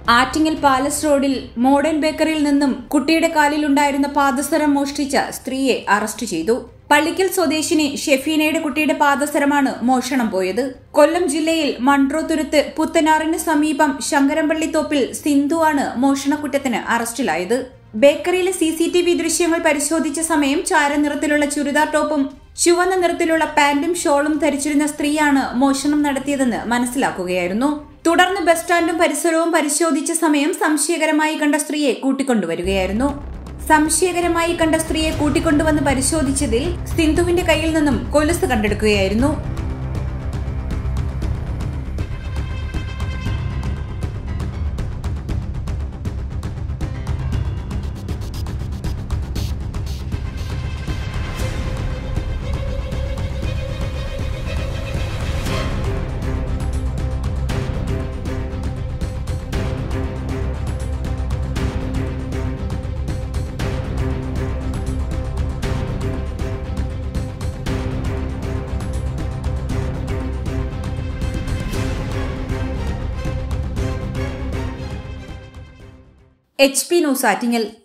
Attingal palace റോഡിൽ modern ബേക്കറിയിൽ നിന്നും കുട്ടിയുടെ കാലിലുണ്ടായിരുന്ന പാദസരം മോഷ്ടിച്ച സ്ത്രീയെ അറസ്റ്റ് ചെയ്തു പള്ളിക്കൽ സ്വദേശിനി ഷെഫീനയുടെ കുട്ടിയുടെ പാദസരമാണ് മോഷണം പോയത് കൊല്ലം ജില്ലയിൽ മൺട്രോതുരുത്ത് പുത്തനാറിന് സമീപം ശങ്കരമ്പള്ളി തോപ്പിൽ സിന്ധുവാണ് മോഷണക്കുറ്റത്തിന് അറസ്റ്റിലായത് ബേക്കറിയിലെ സി സി ടി വി ദൃശ്യങ്ങൾ പരിശോധിച്ച സമയം ചാരനിറത്തിലുള്ള ചുരിദാർ ടോപ്പും ചുവന്ന നിറത്തിലുള്ള പാന്റും ഷോളും ധരിച്ചിരുന്ന സ്ത്രീയാണ് മോഷണം നടത്തിയതെന്ന് മനസ്സിലാക്കുകയായിരുന്നു തുടർന്ന് ബസ് സ്റ്റാൻഡും പരിസരവും പരിശോധിച്ച സമയം സംശയകരമായി കണ്ട സ്ത്രീയെ കൂട്ടിക്കൊണ്ടുവരികയായിരുന്നു സംശയകരമായി കണ്ട സ്ത്രീയെ കൂട്ടിക്കൊണ്ടുവന്ന് പരിശോധിച്ചതിൽ സിന്ധുവിന്റെ കയ്യിൽ നിന്നും കൊലുസ് കണ്ടെടുക്കുകയായിരുന്നു എച്ച് പി ന്യൂസ് ആറ്റിങ്ങൽ